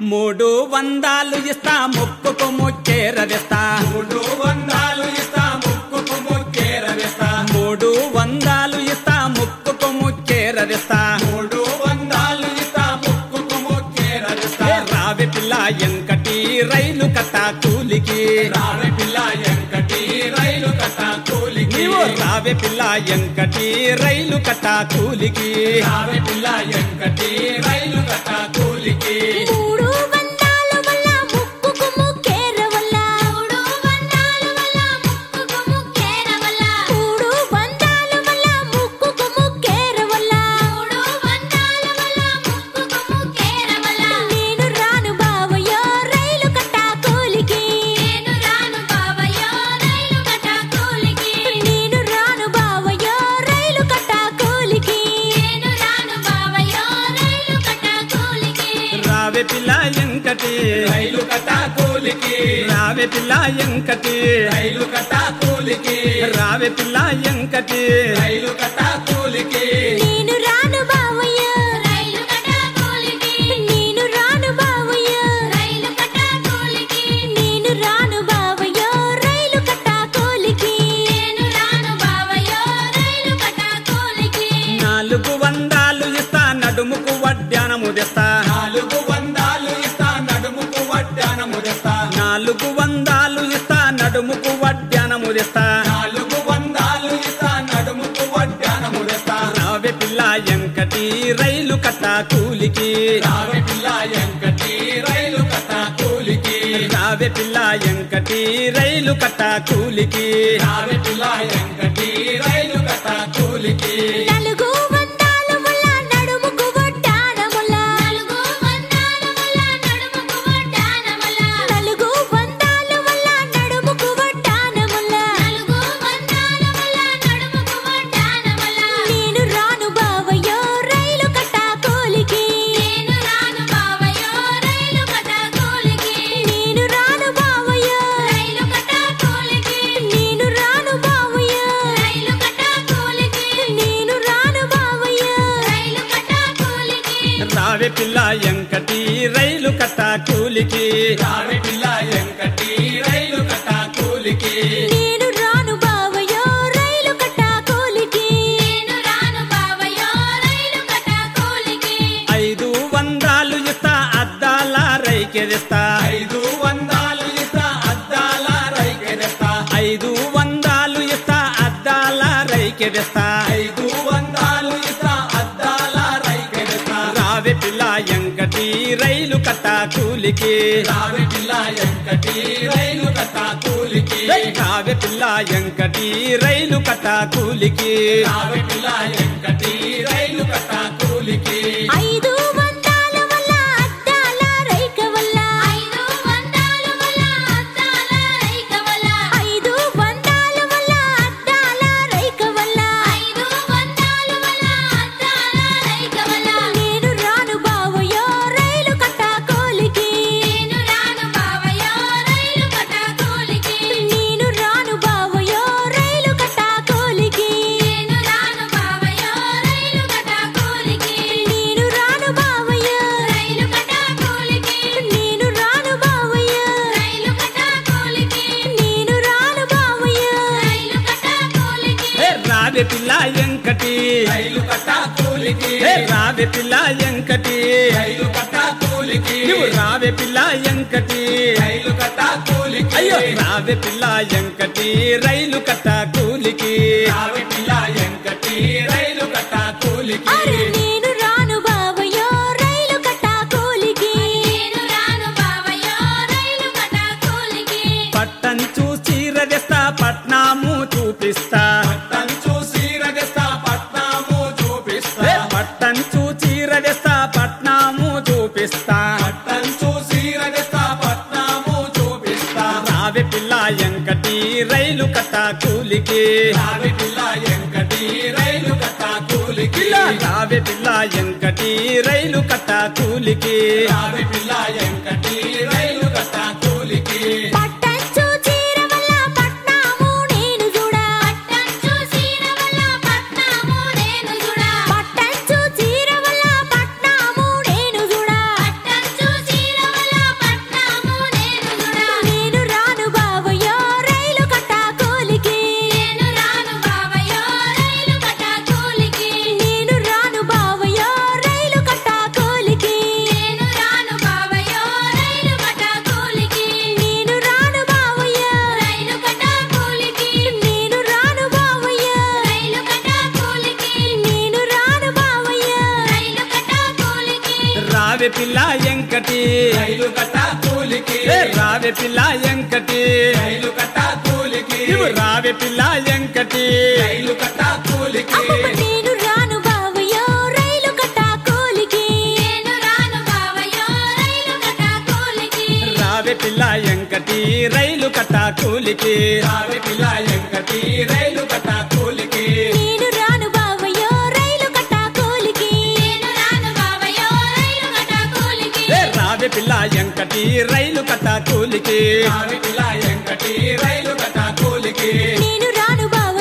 మూడు వందాలు ఇస్తా ముక్కుకు ముచ్చేరదిస్తా మూడు వందలు ఇస్తా ముక్కుకు ముక్కేరవేస్తా మూడు వందాలు ఇస్తా ముక్కుకు ముచ్చేరదిస్తా మూడు వందలు ఇస్తా ముక్కుకు ముక్కేరవేస్తా రావి పిల్ల ఎంకటి రైలు కట్ట కూలికి రావి పిల్ల ఎంకటి రైలు కట్ట కూలికి నీవు రావి పిల్ల ఎంకటి రైలు కట్ట కూలికి రావి పిల్ల ఎంకటి రైలు కట్ట కూలికి మూడు వందల వల్ల ముక్కుకు ముక్కేర వల్ల మూడు వందల వల్ల ముక్కుకు ముక్కేర వల్ల మూడు వందల వల్ల ముక్కుకు ముక్కేర వల్ల మూడు వందల వల్ల ముక్కుకు ముక్కేర వల్ల నేను రాను బావయ్యో రైలు కట్ట కూలికి నేను రాను బావయ్యో రైలు కట్ట కూలికి నేను రాను బావయ్యో రైలు కట్ట కూలికి నేను రాను బావయ్యో రైలు కట్ట కూలికి రావి పిల్ల ఎంకటి రైలు కట్ట కూలికి రావి పిల్ల ఎంకటి రైలు కట్ట కూలికి రావి పిల్ల ఎంకటి రైలు కట్ట కూలికి నేను రాను బావయ్య రైలు కట్ట కూలికి నేను రాను బావయ్య రైలు కట్ట కూలికి నేను రాను బావయ్య రైలు కట్ట కూలికి నేను రాను బావయ్య రైలు కట్ట కూలికి నాలుగు వందాలు ఇస్తా నడుముకు వడ్డానము తెస్తా నాలుగు వందలు ఇస్తా నడుముకు వడ్డానము తెస్తా నాలుగు వందాలు ఇస్తా నడుముకు వడ్డానము తెస్తా నాలుగు వందలు ఇస్తా నడుముకు వడ్డానము తెస్తా రావి పిల్ల ఎంకటి రైలు కట్ట కూలికి రావి పిల్ల ఎంకటి రైలు కట్ట కూలికి రావి పిల్ల ఎంకటి రైలు కట్ట కూలికి రావి పిల్ల ఎంకటి రైలు కట్ట కూలికి నలుగు వందల వల్ల నడుముకు వడ్డానముల నలుగు వందల వల్ల నడుముకు వడ్డానముల నలుగు వందల వల్ల నడుముకు వడ్డానముల నలుగు వందల వల్ల నడుముకు వడ్డానముల నేను రాను బావయ్యో రైలు కట్ట కూలికి నేను రాను బావయ్యో రైలు కట్ట కూలికి నేను రాను బావయ్యో రైలు కట్ట కూలికి నేను రాను బావయ్యో రైలు కట్ట కూలికి నేను రాను బావయ్యో రైలు కట్ట కూలికి రావి పిల్ల ఎంకటి రైలు కట్ట కూలికి రావి పిల్ల ఎంకటి రైలు కట్ట కూలికి నేను రాను బావయ్యో రైలు కట్ట కూలికి నేను రాను బావయ్యో రైలు కట్ట కూలికి ఐదు వందాలు ఇస్తా అద్దాల రైకెదిస్తా ఐదు వందలు ఇస్తా అద్దాల రైకెదెస్తా ఐదు వందాలు ఇస్తా అద్దాల రైకెదిస్తా ఐదు వందలు ఇస్తా అద్దాల రైకెదెస్తా రావి పిల్ల ఎంకటి రైలు కట్ట కూలికి రావి పిల్ల ఎంకటి రైలు కట్ట కూలికి రావి పిల్ల ఎంకటి రైలు కట్ట కూలికి రావి పిల్ల ఎంకటి రైలు కట్ట కూలికి ఐదు వందల వల్ల అద్దాల రైక వల్ల ఐదు వందల వల్ల అద్దాల రైక వల్ల ఐదు వందల వల్ల అద్దాల రైక వల్ల ఐదు వందల వల్ల అద్దాల రైక వల్ల నేను రాను బావయ్యో రైలు కట్ట కూలికి నేను రాను బావయ్యో రైలు కట్ట కూలికి నేను రాను బావయ్యో రైలు కట్ట కూలికి నేను రాను బావయ్యో రైలు కట్ట కూలికి నేను రాను బావయ్యో రైలు కట్ట కూలికి నేను రాను బావయ్యో రైలు కట్ట కూలికి నేను రాను బావయ్యో రైలు కట్ట కూలికి ఏ రావి పిల్ల ఎంకటి రైలు కట్ట కూలికి ఏ రావి పిల్ల ఎంకటి రైలు కట్ట కూలికి నువ్వు రావి పిల్ల ఎంకటి రైలు కట్ట కూలికి అయ్యో రావి పిల్ల ఎంకటి రైలు కట్ట కూలికి రావి పిల్ల ఎంకటి రైలు కట్ట కూలికి అరే నేను రాను బావయ్యో రైలు కట్ట కూలికి నేను రాను బావయ్యో రైలు కట్ట కూలికి పట్టం చూసి రదిస్తా పట్నాము చూపిస్తా పట్టం చూసి రగస్తా పట్నాము చూపిస్తా ఏ పట్టం చూసి రదిస్తా పట్నాము చూపిస్తా పట్టం చూసి రగస్తా పట్నాము చూపిస్తా రావి పిల్ల ఎంకటి రైలు కట్ట కూలికి రావి పిల్ల ఎంకటి రైలు కట్ట కూలికి రావి పిల్ల ఎంకటి రైలు కట్ట కూలికి రావి పిల్ల ఎంకటి రైలు కట్ట కూలికి పట్టంచు చీర వల్ల పట్నాము నేను చూడా పట్టంచు చీర వల్ల పట్నాము నేను చూడా పట్టంచు చీర వల్ల పట్నాము నేను చూడా పట్టంచు చీర వల్ల రావే పిల్ల ఎంకటి రైలు కట్ట కూలికి ఏ రావే పిల్ల ఎంకటి రైలు కట్ట కూలికి నువ్వు రావే పిల్ల ఎంకటి రైలు కట్ట కూలికి అమ్మమ్మ నేను రాను బావయ్యో రైలు కట్టా కూలికి నేను రాను బావయ్యో రైలు కట్టా కూలికి రావే పిల్ల ఎంకటి రైలు కట్ట కూలికి రావి పిల్ల ఎంకటి రైలు కట్ట కూలికి నేను రాను బావయ్యో రైలు కట్టా కూలికి నేను రాను బావయ్యో రైలు కట్టా కూలికి ఏ రావే పిల్ల ఎంకటి రైలు కట్ట కూలికి రావి పిల్ల ఎంకటి రైలు కట్ట కూలికి నేను రాను బావ